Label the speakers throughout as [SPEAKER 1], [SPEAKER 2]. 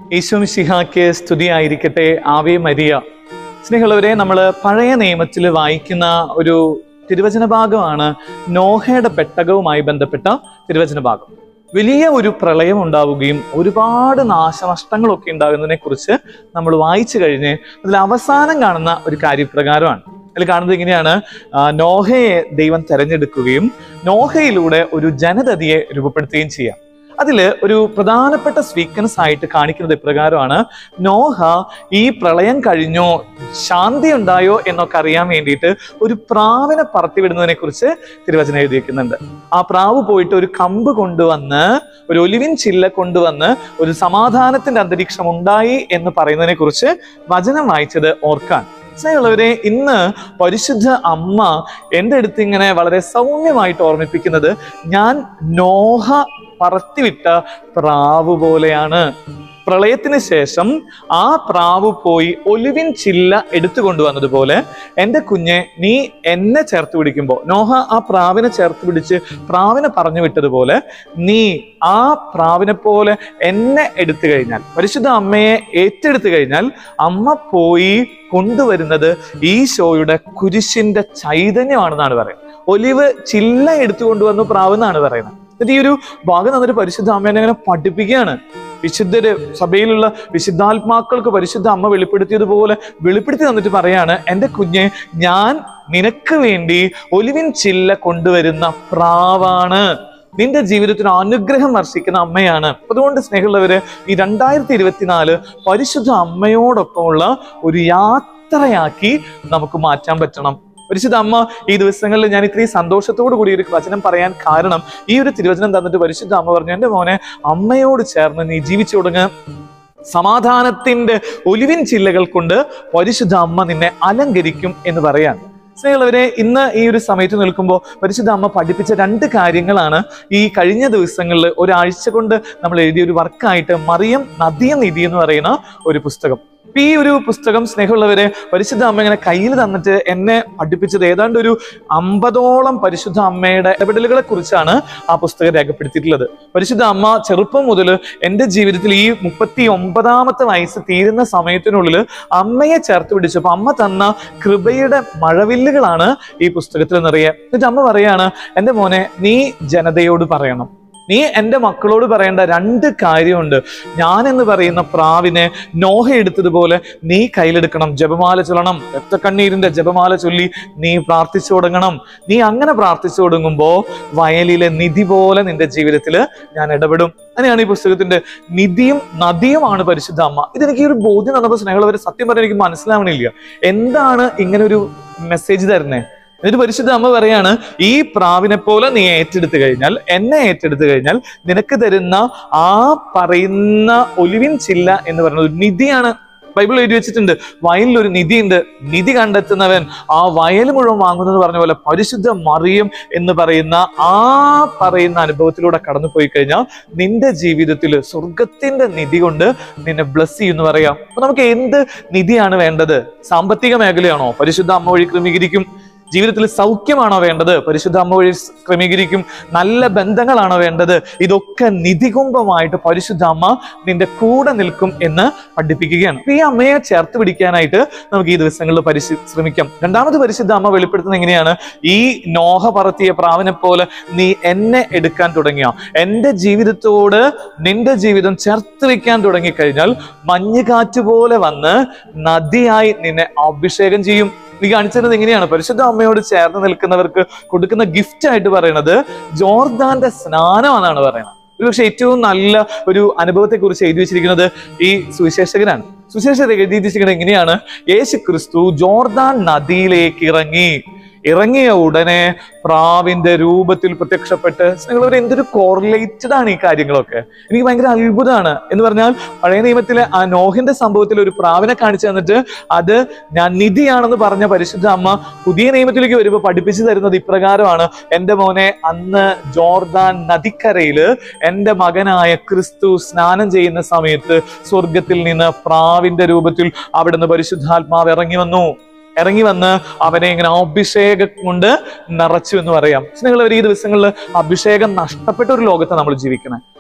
[SPEAKER 1] ഈശോമിശിഹാക്ക് സ്തുതിയായിരിക്കട്ടെ Ave Maria സ്നേഹമുള്ളവരെ നമ്മൾ പഴയ നിയമത്തിൽ വായിക്കുന്ന ഒരു തിരുവചന ഭാഗമാണ് നോഹയുടെ പെട്ടകവുമായി ബന്ധപ്പെട്ട തിരുവചന ഭാഗം വലിയ ഒരു പ്രളയം ഉണ്ടാവുകയും ഒരുപാട് നാശനഷ്ടങ്ങളൊക്കെ ഉണ്ടാകുന്നതിനെ കുറിച്ച് നമ്മൾ വായിച്ചു കഴിഞ്ഞ് അതിൽ അവസാനം കാണുന്ന ഒരു കാര്യപ്രകാരമാണ് അതിൽ കാണുന്നത് ഇങ്ങനെയാണ് ആ, നോഹയെ ദൈവം തെരഞ്ഞെടുക്കുകയും നോഹയിലൂടെ ഒരു ജനതതിയെ രൂപപ്പെടുത്തുകയും ചെയ്യാം അതിൽ ഒരു പ്രധാനപ്പെട്ട സ്വീക്കൻസ് ആയിട്ട് കാണിക്കുന്നത് ഇപ്രകാരമാണ് നോഹ ഈ പ്രളയം കഴിഞ്ഞോ ശാന്തി ഉണ്ടായോ എന്നൊക്കെ അറിയാൻ വേണ്ടിയിട്ട് ഒരു പ്രാവിനെ പറത്തിവിടുന്നതിനെ കുറിച്ച് തിരുവചനം എഴുതിയിരിക്കുന്നുണ്ട് ആ പ്രാവ് പോയിട്ട് ഒരു കമ്പ് കൊണ്ടുവന്ന് ഒരു ഒലിവിൻ ചില്ല കൊണ്ടുവന്ന് ഒരു സമാധാനത്തിന്റെ അന്തരീക്ഷം ഉണ്ടായി എന്ന് പറയുന്നതിനെ കുറിച്ച് വചനം വായിച്ചത് ഓർക്കാൻ സ്നേഹമുള്ളവരെ ഇന്ന് പരിശുദ്ധ അമ്മ എൻ്റെ അടുത്ത് ഇങ്ങനെ വളരെ സൗമ്യമായിട്ട് ഓർമ്മിപ്പിക്കുന്നത് ഞാൻ നോഹ പറത്തിവിട്ട പ്രാവ് പോലെയാണ് പ്രളയത്തിന് ശേഷം ആ പ്രാവ് പോയി ഒലിവിൻ ചില്ല എടുത്തു കൊണ്ടുവന്നതുപോലെ എൻ്റെ കുഞ്ഞെ നീ എന്നെ ചേർത്ത് പിടിക്കുമ്പോൾ നോഹ ആ പ്രാവിനെ ചേർത്ത് പിടിച്ച് പ്രാവിനെ പറഞ്ഞു വിട്ടതുപോലെ നീ ആ പ്രാവിനെ പോലെ എന്നെ എടുത്തു കഴിഞ്ഞാൽ പരിശുദ്ധ അമ്മയെ ഏറ്റെടുത്തു കഴിഞ്ഞാൽ അമ്മ പോയി കൊണ്ടുവരുന്നത് ഈശോയുടെ കുരിശിന്റെ ചൈതന്യമാണെന്നാണ് പറയുന്നത് ഒലിവ് ചില്ല എടുത്തു കൊണ്ടുവന്നു പ്രാവ് എന്നാണ് പറയുന്നത് എന്നിട്ട് ഈ ഒരു ഭാഗം തന്നിട്ട് പരിശുദ്ധ അമ്മേനെ അങ്ങനെ പഠിപ്പിക്കുകയാണ് വിശുദ്ധര് സഭയിലുള്ള വിശുദ്ധാത്മാക്കൾക്ക് പരിശുദ്ധ അമ്മ വെളിപ്പെടുത്തിയതുപോലെ വെളിപ്പെടുത്തി തന്നിട്ട് പറയാണ് എൻ്റെ കുഞ്ഞെ ഞാൻ നിനക്ക് വേണ്ടി ഒലിവിൻ ചില്ല കൊണ്ടുവരുന്ന പ്രാവാണ് നിന്റെ ജീവിതത്തിന് അനുഗ്രഹം വർഷിക്കുന്ന അമ്മയാണ് അതുകൊണ്ട് സ്നേഹമുള്ളവര് ഈ രണ്ടായിരത്തി ഇരുപത്തിനാല് പരിശുദ്ധ അമ്മയോടൊപ്പമുള്ള ഒരു യാത്രയാക്കി നമുക്ക് മാറ്റാൻ പറ്റണം പരിശുദ്ധ അമ്മ ഈ ദിവസങ്ങളിൽ ഞാൻ ഇത്രയും സന്തോഷത്തോടു കൂടി ഒരു വചനം പറയാൻ കാരണം ഈ ഒരു തിരുവചനം തന്നിട്ട് പരിശുദ്ധ അമ്മ പറഞ്ഞു എൻ്റെ മോനെ അമ്മയോട് ചേർന്ന് നീ ജീവിച്ചു തുടങ്ങ് സമാധാനത്തിന്റെ ഒലിവിൻ ചില്ലകൾ കൊണ്ട് പരിശുദ്ധ അമ്മ നിന്നെ അലങ്കരിക്കും എന്ന് പറയാൻ സ്നേഹമുള്ളവരെ ഇന്ന് ഈ ഒരു സമയത്ത് നിൽക്കുമ്പോൾ പരിശുദ്ധ അമ്മ പഠിപ്പിച്ച രണ്ട് കാര്യങ്ങളാണ് ഈ കഴിഞ്ഞ ദിവസങ്ങളിൽ ഒരാഴ്ച കൊണ്ട് നമ്മൾ എഴുതിയ ഒരു വർക്കായിട്ട് മറിയം നദിയ നിധി എന്ന് പറയുന്ന ഒരു പുസ്തകം ഇപ്പൊ ഈ ഒരു പുസ്തകം സ്നേഹമുള്ളവരെ പരിശുദ്ധ അമ്മ ഇങ്ങനെ കയ്യിൽ തന്നിട്ട് എന്നെ പഠിപ്പിച്ചത് ഏതാണ്ട് ഒരു അമ്പതോളം പരിശുദ്ധ അമ്മയുടെ ഇടപെടലുകളെ കുറിച്ചാണ് ആ പുസ്തകം രേഖപ്പെടുത്തിയിട്ടുള്ളത് പരിശുദ്ധ അമ്മ ചെറുപ്പം മുതൽ എൻ്റെ ജീവിതത്തിൽ ഈ മുപ്പത്തി ഒമ്പതാമത്തെ വയസ്സ് തീരുന്ന സമയത്തിനുള്ളിൽ അമ്മയെ ചേർത്ത് പിടിച്ചപ്പോൾ അമ്മ തന്ന കൃപയുടെ മഴവില്ലുകളാണ് ഈ പുസ്തകത്തിൽ നിറയെ എന്നിട്ട് അമ്മ പറയാണ് എൻ്റെ മോനെ നീ ജനതയോട് പറയണം നീ എൻ്റെ മക്കളോട് പറയേണ്ട രണ്ട് കാര്യമുണ്ട് ഞാൻ എന്ന് പറയുന്ന പ്രാവിനെ നോഹ എടുത്തതുപോലെ നീ കയ്യിലെടുക്കണം ജപമാല ചൊല്ലണം രക്തക്കണ്ണീരിന്റെ ജപമാല ചൊല്ലി നീ പ്രാർത്ഥിച്ചു തുടങ്ങണം നീ അങ്ങനെ പ്രാർത്ഥിച്ചു തുടങ്ങുമ്പോൾ വയലിലെ നിധി പോലെ നിന്റെ ജീവിതത്തിൽ ഞാൻ ഇടപെടും അങ്ങനെയാണ് ഈ പുസ്തകത്തിന്റെ നിധിയും നദിയുമാണ് പരിശുദ്ധ അമ്മ ഇതെനിക്ക് ഈ ഒരു ബോധ്യം തന്നപ്പോൾ സ്നേഹമുള്ളവർ സത്യം പറഞ്ഞാൽ എനിക്ക് മനസ്സിലാവണില്ല എന്താണ് ഇങ്ങനെ ഒരു മെസ്സേജ് തരുന്നത് എന്നിട്ട് പരിശുദ്ധ അമ്മ പറയാണ് ഈ പ്രാവിനെ പോലെ നീ ഏറ്റെടുത്തു കഴിഞ്ഞാൽ എന്നെ ഏറ്റെടുത്തു കഴിഞ്ഞാൽ നിനക്ക് തരുന്ന ആ പറയുന്ന ഒലിവിൻ ചില്ല എന്ന് പറയുന്നത് ഒരു നിധിയാണ് ബൈബിൾ എഴുതി വെച്ചിട്ടുണ്ട് വയലിൽ ഒരു നിധിയുണ്ട് നിധി കണ്ടെത്തുന്നവൻ ആ വയൽ മുഴുവൻ വാങ്ങുന്നത് പറഞ്ഞ പോലെ പരിശുദ്ധ മറിയും എന്ന് പറയുന്ന ആ പറയുന്ന അനുഭവത്തിലൂടെ കടന്നു പോയി കഴിഞ്ഞാൽ നിന്റെ ജീവിതത്തിൽ സ്വർഗത്തിന്റെ നിധി കൊണ്ട് നിന്നെ ബ്ലസ് ചെയ്യുമെന്ന് പറയാം അപ്പൊ നമുക്ക് എന്ത് നിധിയാണ് വേണ്ടത് സാമ്പത്തിക മേഖലയാണോ പരിശുദ്ധ അമ്മ വഴി ക്രമീകരിക്കും ജീവിതത്തിൽ സൗഖ്യമാണോ വേണ്ടത് പരിശുദ്ധ അമ്മ വഴി ക്രമീകരിക്കും നല്ല ബന്ധങ്ങളാണോ വേണ്ടത് ഇതൊക്കെ നിധികുംഭമായിട്ട് പരിശുദ്ധ അമ്മ നിന്റെ കൂടെ നിൽക്കും എന്ന് പഠിപ്പിക്കുകയാണ് അപ്പൊ ഈ അമ്മയെ ചേർത്ത് പിടിക്കാനായിട്ട് നമുക്ക് ഈ ദിവസങ്ങളിൽ പരിശി ശ്രമിക്കാം രണ്ടാമത് പരിശുദ്ധ അമ്മ വെളിപ്പെടുത്തുന്നത് എങ്ങനെയാണ് ഈ നോഹ പറത്തിയ പ്രാവിനെ പോലെ നീ എന്നെ എടുക്കാൻ തുടങ്ങിയ എന്റെ ജീവിതത്തോട് നിന്റെ ജീവിതം ചേർത്ത് വെക്കാൻ തുടങ്ങിക്കഴിഞ്ഞാൽ മഞ്ഞുകാറ്റ് പോലെ വന്ന് നദിയായി നിന്നെ അഭിഷേകം ചെയ്യും നീ കാണിച്ചിരുന്നത് എങ്ങനെയാണ് പരിശുദ്ധ അമ്മയോട് ചേർന്ന് നിൽക്കുന്നവർക്ക് കൊടുക്കുന്ന ഗിഫ്റ്റ് ആയിട്ട് പറയുന്നത് ജോർദാന്റെ സ്നാനമാണെന്നാണ് പറയുന്നത് ഒരുപക്ഷെ ഏറ്റവും നല്ല ഒരു അനുഭവത്തെ കുറിച്ച് എഴുതി വെച്ചിരിക്കുന്നത് ഈ സുവിശേഷകനാണ് സുവിശേഷകർ എഴുതി വെച്ചിരിക്കുന്നത് എങ്ങനെയാണ് യേശു ക്രിസ്തു ജോർദാൻ നദിയിലേക്ക് ഇറങ്ങി ഇറങ്ങിയ ഉടനെ പ്രാവിന്റെ രൂപത്തിൽ പ്രത്യക്ഷപ്പെട്ട് നിങ്ങളൊരു എന്തൊരു കോറിലേറ്റഡ് ആണ് ഈ കാര്യങ്ങളൊക്കെ എനിക്ക് ഭയങ്കര അത്ഭുതമാണ് എന്ന് പറഞ്ഞാൽ പഴയ നിയമത്തിലെ ആ നോഹിന്റെ സംഭവത്തിൽ ഒരു പ്രാവിനെ കാണിച്ചു തന്നിട്ട് അത് ഞാൻ നിധിയാണെന്ന് പറഞ്ഞ പരിശുദ്ധ അമ്മ പുതിയ നിയമത്തിലേക്ക് വരുമ്പോൾ പഠിപ്പിച്ചു തരുന്നത് ഇപ്രകാരമാണ് എൻ്റെ മോനെ അന്ന് ജോർദാൻ നദിക്കരയില് എൻ്റെ മകനായ ക്രിസ്തു സ്നാനം ചെയ്യുന്ന സമയത്ത് സ്വർഗത്തിൽ നിന്ന് പ്രാവിന്റെ രൂപത്തിൽ അവിടുന്ന് പരിശുദ്ധാത്മാവ് ഇറങ്ങി വന്നു ഇറങ്ങി വന്ന് അവനെ ഇങ്ങനെ അഭിഷേകം കൊണ്ട് നിറച്ചു എന്ന് പറയാം സ്നേഹമുള്ളവർ ഈ ദിവസങ്ങളിൽ അഭിഷേകം നഷ്ടപ്പെട്ട ഒരു ലോകത്ത് നമ്മൾ ജീവിക്കുന്നത്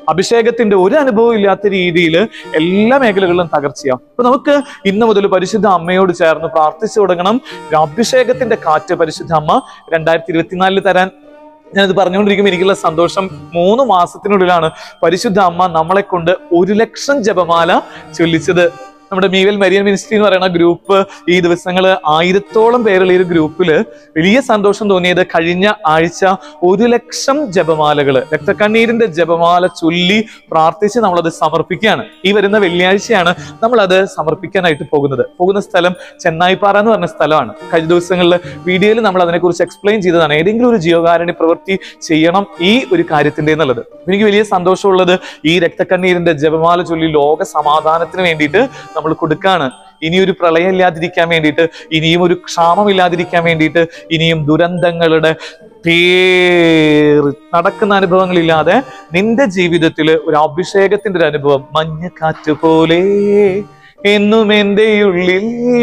[SPEAKER 1] അഭിഷേകത്തിന്റെ ഒരു അനുഭവം ഇല്ലാത്ത രീതിയിൽ എല്ലാ മേഖലകളിലും തകർച്ചയാവും അപ്പൊ നമുക്ക് ഇന്ന് മുതൽ പരിശുദ്ധ അമ്മയോട് ചേർന്ന് പ്രാർത്ഥിച്ചു തുടങ്ങണം ഒരു അഭിഷേകത്തിന്റെ കാറ്റ് പരിശുദ്ധ അമ്മ രണ്ടായിരത്തി ഇരുപത്തിനാലിൽ തരാൻ ഞാനിത് പറഞ്ഞുകൊണ്ടിരിക്കുമ്പോൾ എനിക്കുള്ള സന്തോഷം മൂന്ന് മാസത്തിനുള്ളിലാണ് പരിശുദ്ധ അമ്മ നമ്മളെ കൊണ്ട് ഒരു ലക്ഷം ജപമാല ചൊല്ലിച്ചത് നമ്മുടെ മീവൽ മരിയൻ മിനിസ്ട്രി എന്ന് പറയുന്ന ഗ്രൂപ്പ് ഈ ദിവസങ്ങൾ ആയിരത്തോളം പേരുള്ള ഈ ഒരു ഗ്രൂപ്പിൽ വലിയ സന്തോഷം തോന്നിയത് കഴിഞ്ഞ ആഴ്ച ഒരു ലക്ഷം ജപമാലകള് രക്തക്കണ്ണീരിന്റെ ജപമാല ചൊല്ലി പ്രാർത്ഥിച്ച് നമ്മളത് സമർപ്പിക്കുകയാണ് ഈ വരുന്ന വെള്ളിയാഴ്ചയാണ് നമ്മൾ അത് സമർപ്പിക്കാനായിട്ട് പോകുന്നത് പോകുന്ന സ്ഥലം ചെന്നായിപ്പാറ എന്ന് പറഞ്ഞ സ്ഥലമാണ് കഴിഞ്ഞ ദിവസങ്ങളിൽ വീഡിയോയിൽ നമ്മൾ അതിനെക്കുറിച്ച് എക്സ്പ്ലെയിൻ ചെയ്തതാണ് ഏതെങ്കിലും ഒരു ജീവകാരുണ്യ പ്രവൃത്തി ചെയ്യണം ഈ ഒരു കാര്യത്തിന്റെ എന്നുള്ളത് എനിക്ക് വലിയ സന്തോഷമുള്ളത് ഈ രക്തക്കണ്ണീരിന്റെ ജപമാല ചൊല്ലി ലോക സമാധാനത്തിന് വേണ്ടിയിട്ട് നമ്മൾ കൊടുക്കാണ് ഇനിയൊരു പ്രളയം ഇല്ലാതിരിക്കാൻ വേണ്ടിയിട്ട് ഇനിയും ഒരു ക്ഷാമം ഇല്ലാതിരിക്കാൻ വേണ്ടിയിട്ട് ഇനിയും ദുരന്തങ്ങളുടെ പേറി നടക്കുന്ന അനുഭവങ്ങളില്ലാതെ നിന്റെ ജീവിതത്തിൽ ഒരു അഭിഷേകത്തിന്റെ ഒരു അനുഭവം മഞ്ഞക്കാറ്റ് പോലെ എന്നും എൻ്റെ ഉള്ളിൽ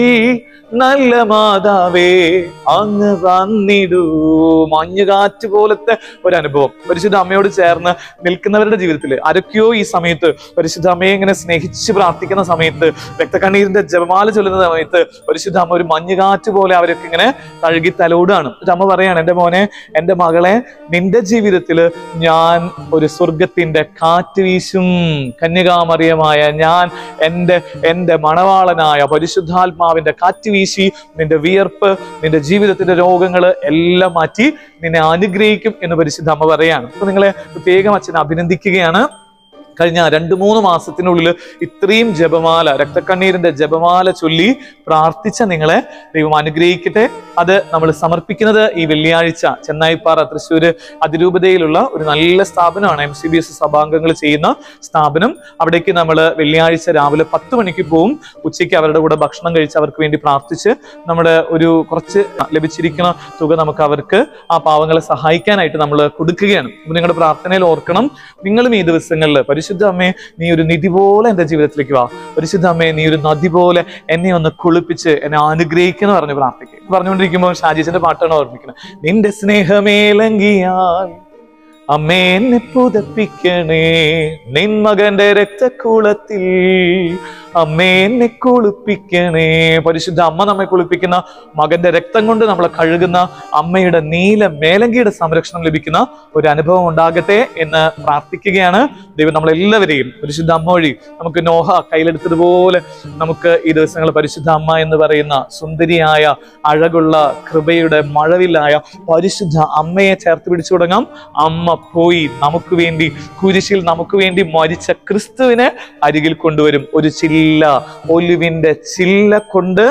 [SPEAKER 1] നല്ല മാതാവേ അങ്ങ് വന്നിടൂ മഞ്ഞുകാറ്റ് പോലത്തെ ഒരു അനുഭവം പരിശുദ്ധ അമ്മയോട് ചേർന്ന് നിൽക്കുന്നവരുടെ ജീവിതത്തിൽ ആരൊക്കെയോ ഈ സമയത്ത് പരിശുദ്ധ അമ്മയെ ഇങ്ങനെ സ്നേഹിച്ച് പ്രാർത്ഥിക്കുന്ന സമയത്ത് രക്തക്കണ്ണീരിന്റെ ജപമാല ചൊല്ലുന്ന സമയത്ത് പരിശുദ്ധ അമ്മ ഒരു മഞ്ഞുകാറ്റ് പോലെ അവരൊക്കെ ഇങ്ങനെ തഴുകി തലോടാണ് എന്നിട്ട് അമ്മ പറയാണ് എൻ്റെ മോനെ എൻ്റെ മകളെ നിന്റെ ജീവിതത്തിൽ ഞാൻ ഒരു സ്വർഗത്തിന്റെ കാറ്റ് വീശും കന്യകാമറിയമായ ഞാൻ എൻ്റെ എൻ്റെ മണവാളനായ പരിശുദ്ധാത്മാവിന്റെ കാറ്റ് വീശി നിന്റെ വിയർപ്പ് നിന്റെ ജീവിതത്തിന്റെ രോഗങ്ങൾ എല്ലാം മാറ്റി നിന്നെ അനുഗ്രഹിക്കും എന്ന് പരിശുദ്ധ അമ്മ പറയാണ് അപ്പൊ നിങ്ങളെ പ്രത്യേകം അച്ഛൻ അഭിനന്ദിക്കുകയാണ് കഴിഞ്ഞ രണ്ട് മൂന്ന് മാസത്തിനുള്ളിൽ ഇത്രയും ജപമാല രക്തക്കണ്ണീരിന്റെ ജപമാല ചൊല്ലി പ്രാർത്ഥിച്ച നിങ്ങളെ ദൈവം അനുഗ്രഹിക്കട്ടെ അത് നമ്മൾ സമർപ്പിക്കുന്നത് ഈ വെള്ളിയാഴ്ച ചെന്നായിപ്പാറ തൃശ്ശൂര് അതിരൂപതയിലുള്ള ഒരു നല്ല സ്ഥാപനമാണ് എം സി ബി എസ് സഭാംഗങ്ങൾ ചെയ്യുന്ന സ്ഥാപനം അവിടേക്ക് നമ്മൾ വെള്ളിയാഴ്ച രാവിലെ പത്ത് മണിക്ക് പോവും ഉച്ചയ്ക്ക് അവരുടെ കൂടെ ഭക്ഷണം കഴിച്ച് അവർക്ക് വേണ്ടി പ്രാർത്ഥിച്ച് നമ്മുടെ ഒരു കുറച്ച് ലഭിച്ചിരിക്കുന്ന തുക നമുക്ക് അവർക്ക് ആ പാവങ്ങളെ സഹായിക്കാനായിട്ട് നമ്മൾ കൊടുക്കുകയാണ് അപ്പൊ നിങ്ങളുടെ പ്രാർത്ഥനയിൽ ഓർക്കണം നിങ്ങളും ഈ ദിവസങ്ങളിൽ പരിശുദ്ധ അമ്മേ നീ ഒരു നിധി പോലെ എൻ്റെ ജീവിതത്തിലേക്ക് വാ പരിശുദ്ധ അമ്മേ നീ ഒരു നദി പോലെ എന്നെ ഒന്ന് കുളിപ്പിച്ച് എന്നെ അനുഗ്രഹിക്കുന്ന പറഞ്ഞ് പ്രാർത്ഥിക്കുക പറഞ്ഞുകൊണ്ടിരിക്കുമ്പോൾ ഷാജിച്ചന്റെ പാട്ടാണ് ഓർമ്മിക്കുന്നത് നിന്റെ സ്നേഹമേലങ്കിയാൽ അമ്മേ എന്നെ പുതപ്പിക്കണേ നിൻ മകന്റെ രക്തക്കുളത്തിൽ അമ്മേ എന്നെ കുളിപ്പിക്കണേ പരിശുദ്ധ അമ്മ നമ്മെ കുളിപ്പിക്കുന്ന മകന്റെ രക്തം കൊണ്ട് നമ്മളെ കഴുകുന്ന അമ്മയുടെ നീല മേലങ്കിയുടെ സംരക്ഷണം ലഭിക്കുന്ന ഒരു അനുഭവം ഉണ്ടാകട്ടെ എന്ന് പ്രാർത്ഥിക്കുകയാണ് ദൈവം നമ്മളെല്ലാവരെയും പരിശുദ്ധ അമ്മ വഴി നമുക്ക് നോഹ കയ്യിലെടുത്തതുപോലെ നമുക്ക് ഈ ദിവസങ്ങൾ പരിശുദ്ധ അമ്മ എന്ന് പറയുന്ന സുന്ദരിയായ അഴകുള്ള കൃപയുടെ മഴവില്ലായ പരിശുദ്ധ അമ്മയെ ചേർത്ത് പിടിച്ചു തുടങ്ങാം അമ്മ പോയി നമുക്ക് വേണ്ടി കുരിശിൽ നമുക്ക് വേണ്ടി മരിച്ച ക്രിസ്തുവിനെ അരികിൽ കൊണ്ടുവരും ഒരു ചില്ല ഒലിവിന്റെ ചില്ല കൊണ്ട്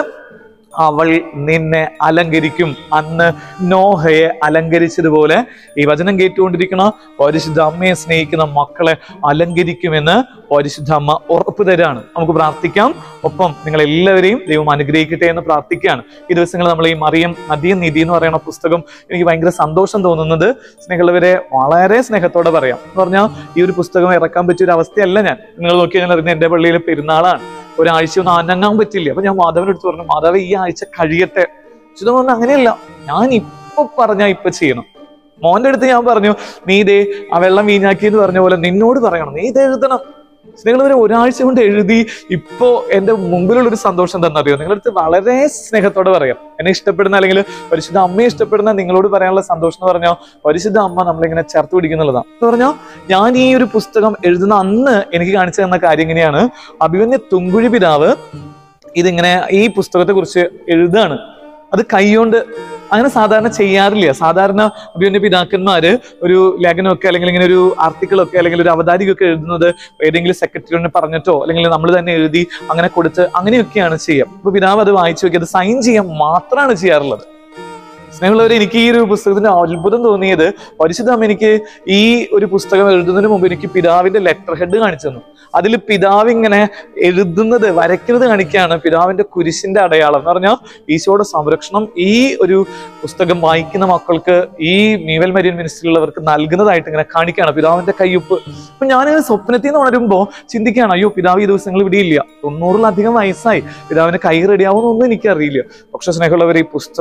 [SPEAKER 1] അവൾ നിന്നെ അലങ്കരിക്കും അന്ന് നോഹയെ അലങ്കരിച്ചതുപോലെ ഈ വചനം കേട്ടുകൊണ്ടിരിക്കുന്ന പരിശുദ്ധ അമ്മയെ സ്നേഹിക്കുന്ന മക്കളെ അലങ്കരിക്കുമെന്ന് പരിശുദ്ധ അമ്മ ഉറപ്പ് തരാണ് നമുക്ക് പ്രാർത്ഥിക്കാം ഒപ്പം നിങ്ങൾ എല്ലാവരെയും ദൈവം അനുഗ്രഹിക്കട്ടെ എന്ന് പ്രാർത്ഥിക്കുകയാണ് ഈ ദിവസങ്ങൾ നമ്മൾ ഈ മറിയം നദിയും നിധി എന്ന് പറയുന്ന പുസ്തകം എനിക്ക് ഭയങ്കര സന്തോഷം തോന്നുന്നത് സ്നേഹമുള്ളവരെ വളരെ സ്നേഹത്തോടെ പറയാം എന്ന് പറഞ്ഞാൽ ഈ ഒരു പുസ്തകം ഇറക്കാൻ പറ്റിയ ഒരു അവസ്ഥയല്ല ഞാൻ നിങ്ങൾ നോക്കി ഞാൻ അറിയുന്ന എൻ്റെ പള്ളിയിലെ പെരുന്നാളാണ് ഒരാഴ്ച ഒന്നും അനങ്ങാൻ പറ്റില്ല അപ്പൊ ഞാൻ മാധവന്റെ അടുത്ത് പറഞ്ഞു മാധവ ഈ ആഴ്ച കഴിയട്ടെ ചിത പറഞ്ഞു അങ്ങനെയല്ല ഞാൻ ഇപ്പൊ പറഞ്ഞാ ഇപ്പൊ ചെയ്യണം മോന്റെ അടുത്ത് ഞാൻ പറഞ്ഞു നീ ഇതേ ആ വെള്ളം വീഞ്ഞാക്കി എന്ന് പറഞ്ഞ പോലെ നിന്നോട് പറയണം നീ ഇത് എഴുതണം സ്നേഹമുള്ളവരെ ഒരാഴ്ച കൊണ്ട് എഴുതി ഇപ്പോ എന്റെ മുമ്പിലുള്ള ഒരു സന്തോഷം തന്നറിയോ നിങ്ങളുടെ അടുത്ത് വളരെ സ്നേഹത്തോടെ പറയാം എന്നെ ഇഷ്ടപ്പെടുന്ന അല്ലെങ്കിൽ പരിശുദ്ധ അമ്മയെ ഇഷ്ടപ്പെടുന്ന നിങ്ങളോട് പറയാനുള്ള സന്തോഷം എന്ന് പറഞ്ഞാൽ പരിശുദ്ധ അമ്മ നമ്മളിങ്ങനെ ചേർത്ത് പിടിക്കുന്നുള്ളതാണ് എന്ന് പറഞ്ഞാൽ ഞാൻ ഈ ഒരു പുസ്തകം എഴുതുന്ന അന്ന് എനിക്ക് കാണിച്ചു തന്ന കാര്യം ഇങ്ങനെയാണ് അഭിമന്യ തുങ്കുഴി പിതാവ് ഇതിങ്ങനെ ഈ പുസ്തകത്തെ കുറിച്ച് എഴുതുകയാണ് അത് കൈകൊണ്ട് അങ്ങനെ സാധാരണ ചെയ്യാറില്ല സാധാരണ അഭിമന്യ പിതാക്കന്മാര് ഒരു ലേഖനമൊക്കെ അല്ലെങ്കിൽ ഇങ്ങനെ ഒരു ആർട്ടിക്കിളൊക്കെ അല്ലെങ്കിൽ ഒരു അവതാരികയൊക്കെ എഴുതുന്നത് ഏതെങ്കിലും സെക്രട്ടറിനെ പറഞ്ഞിട്ടോ അല്ലെങ്കിൽ നമ്മൾ തന്നെ എഴുതി അങ്ങനെ കൊടുത്ത് അങ്ങനെയൊക്കെയാണ് ചെയ്യുക അപ്പൊ പിതാവ് അത് വായിച്ചു നോക്കി അത് സൈൻ ചെയ്യാൻ മാത്രമാണ് ചെയ്യാറുള്ളത് സ്നേഹമുള്ളവരെ എനിക്ക് ഈ ഒരു പുസ്തകത്തിന്റെ അത്ഭുതം തോന്നിയത് പരിശുദ്ധ അമ്മ എനിക്ക് ഈ ഒരു പുസ്തകം എഴുതുന്നതിന് മുമ്പ് എനിക്ക് പിതാവിന്റെ ലെറ്റർ ഹെഡ് കാണിച്ചു തന്നു അതിൽ പിതാവ് ഇങ്ങനെ എഴുതുന്നത് വരയ്ക്കുന്നത് കാണിക്കുകയാണ് പിതാവിന്റെ കുരിശിന്റെ അടയാളം എന്ന് പറഞ്ഞാൽ ഈശോയുടെ സംരക്ഷണം ഈ ഒരു പുസ്തകം വായിക്കുന്ന മക്കൾക്ക് ഈ മീവൽ മരിയൻ മിനിസ്ട്രിയിലുള്ളവർക്ക് നൽകുന്നതായിട്ട് ഇങ്ങനെ കാണിക്കുകയാണ് പിതാവിന്റെ കയ്യൊപ്പ് അപ്പൊ ഞാൻ സ്വപ്നത്തിൽ നിന്ന് ഉണരുമ്പോ ചിന്തിക്കുകയാണ് അയ്യോ പിതാവ് ഈ ദിവസങ്ങൾ ഇവിടെ ഇല്ല തൊണ്ണൂറിലധികം വയസ്സായി പിതാവിന്റെ കൈ റെഡിയാവുമെന്നൊന്നും എനിക്കറിയില്ല പക്ഷെ സ്നേഹമുള്ളവർ ഈ പുസ്തകം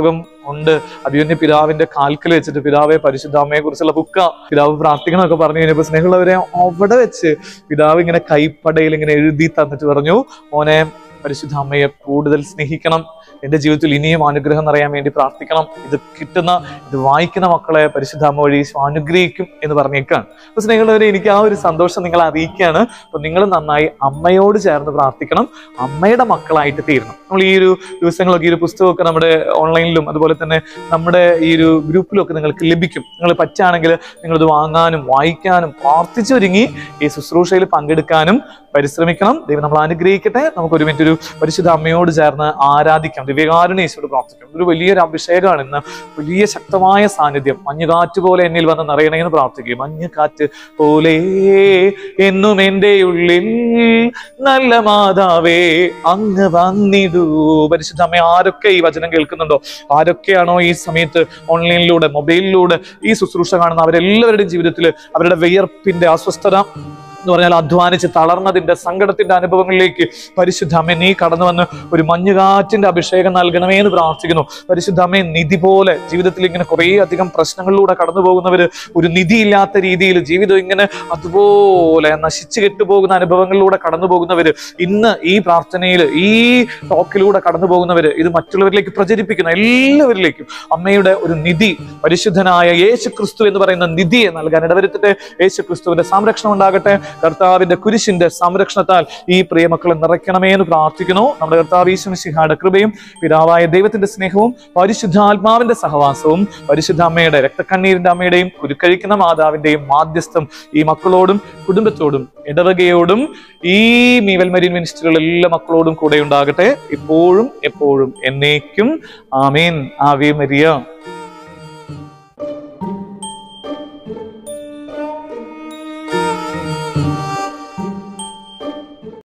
[SPEAKER 1] ഉണ്ട് അഭിമന്യ പിതാവിന്റെ കാൽക്കൽ വെച്ചിട്ട് പിതാവെ പരിശുദ്ധാമ്മയെ കുറിച്ചുള്ള ബുക്ക പിതാവ് പ്രാർത്ഥിക്കണമൊക്കെ പറഞ്ഞു കഴിഞ്ഞപ്പോൾ സ്നേഹമുള്ളവരെ അവിടെ വെച്ച് പിതാവ് ഇങ്ങനെ കൈപ്പടയിൽ ഇങ്ങനെ എഴുതി തന്നിട്ട് പറഞ്ഞു മോനെ പരിശുദ്ധ അമ്മയെ കൂടുതൽ സ്നേഹിക്കണം എന്റെ ജീവിതത്തിൽ ഇനിയും അനുഗ്രഹം നിറയാൻ വേണ്ടി പ്രാർത്ഥിക്കണം ഇത് കിട്ടുന്ന ഇത് വായിക്കുന്ന മക്കളെ പരിശുദ്ധ അമ്മ വഴി ഈശോ അനുഗ്രഹിക്കും എന്ന് പറഞ്ഞേക്കാണ് അപ്പൊ സ്നേഹമുള്ളവരെ എനിക്ക് ആ ഒരു സന്തോഷം നിങ്ങളെ അറിയിക്കുകയാണ് അപ്പൊ നിങ്ങൾ നന്നായി അമ്മയോട് ചേർന്ന് പ്രാർത്ഥിക്കണം അമ്മയുടെ മക്കളായിട്ട് തീരണം നമ്മൾ ഈ ഒരു ദിവസങ്ങളൊക്കെ ഈ ഒരു പുസ്തകമൊക്കെ നമ്മുടെ ഓൺലൈനിലും അതുപോലെ തന്നെ നമ്മുടെ ഈ ഒരു ഗ്രൂപ്പിലൊക്കെ നിങ്ങൾക്ക് ലഭിക്കും നിങ്ങൾ പറ്റുകയാണെങ്കിൽ നിങ്ങളിത് വാങ്ങാനും വായിക്കാനും പ്രാർത്ഥിച്ചൊരുങ്ങി ഈ ശുശ്രൂഷയിൽ പങ്കെടുക്കാനും പരിശ്രമിക്കണം ദൈവം നമ്മൾ അനുഗ്രഹിക്കട്ടെ നമുക്ക് ഒരു മിനിറ്റ് ഒരു പരിശുദ്ധ അമ്മയോട് ചേർന്ന് ആരാധിക്കാം ദിവ്യകാരുണീശോട് പ്രാർത്ഥിക്കാം ഒരു വലിയൊരു അഭിഷേകമാണ് ഇന്ന് വലിയ ശക്തമായ സാന്നിധ്യം മഞ്ഞുകാറ്റ് പോലെ എന്നിൽ വന്ന് നിറയണേ എന്ന് പ്രാർത്ഥിക്കും മഞ്ഞുകാറ്റ് പോലെ എന്നും എൻ്റെ ഉള്ളിൽ നല്ല മാതാവേ അങ്ങ് വന്നിടൂ പരിശുദ്ധ അമ്മ ആരൊക്കെ ഈ വചനം കേൾക്കുന്നുണ്ടോ ആരൊക്കെയാണോ ഈ സമയത്ത് ഓൺലൈനിലൂടെ മൊബൈലിലൂടെ ഈ ശുശ്രൂഷ കാണുന്ന അവരെല്ലാവരുടെയും ജീവിതത്തിൽ അവരുടെ വിയർപ്പിന്റെ അസ്വസ്ഥത എന്ന് പറഞ്ഞാൽ അധ്വാനിച്ച് തളർന്നതിന്റെ സങ്കടത്തിന്റെ അനുഭവങ്ങളിലേക്ക് പരിശുദ്ധ അമ്മ നീ കടന്നു വന്ന് ഒരു മഞ്ഞുകാറ്റിന്റെ അഭിഷേകം നൽകണമേ എന്ന് പ്രാർത്ഥിക്കുന്നു പരിശുദ്ധ അമ്മയെ നിധി പോലെ ജീവിതത്തിൽ ഇങ്ങനെ കുറേ അധികം പ്രശ്നങ്ങളിലൂടെ കടന്നു പോകുന്നവര് ഒരു നിധിയില്ലാത്ത രീതിയിൽ ജീവിതം ഇങ്ങനെ അതുപോലെ നശിച്ചു കെട്ടുപോകുന്ന അനുഭവങ്ങളിലൂടെ കടന്നു പോകുന്നവര് ഇന്ന് ഈ പ്രാർത്ഥനയിൽ ഈ ടോക്കിലൂടെ കടന്നു പോകുന്നവര് ഇത് മറ്റുള്ളവരിലേക്ക് പ്രചരിപ്പിക്കുന്ന എല്ലാവരിലേക്കും അമ്മയുടെ ഒരു നിധി പരിശുദ്ധനായ യേശു ക്രിസ്തു എന്ന് പറയുന്ന നിധിയെ നൽകാൻ ഇടവരുത്തട്ടെ യേശു ക്രിസ്തുവിന്റെ സംരക്ഷണം ഉണ്ടാകട്ടെ കർത്താവിന്റെ കുരിശിന്റെ സംരക്ഷണത്താൽ ഈ പ്രിയമക്കളെ നിറയ്ക്കണമേ എന്ന് പ്രാർത്ഥിക്കുന്നു നമ്മുടെ കർത്താവ് ഈശ്വരസിഹായുടെ കൃപയും പിതാവായ ദൈവത്തിന്റെ സ്നേഹവും പരിശുദ്ധാത്മാവിന്റെ സഹവാസവും പരിശുദ്ധ അമ്മയുടെ രക്തക്കണ്ണീരിന്റെ അമ്മയുടെയും കുരുക്കഴിക്കുന്ന മാതാവിന്റെയും മാധ്യസ്ഥം ഈ മക്കളോടും കുടുംബത്തോടും ഇടവകയോടും ഈ മീവൽ മരീൻ മിനിസ്റ്ററുകൾ എല്ലാ മക്കളോടും കൂടെ ഉണ്ടാകട്ടെ ഇപ്പോഴും എപ്പോഴും എന്നേക്കും ആമേൻ ആവേ മരിയ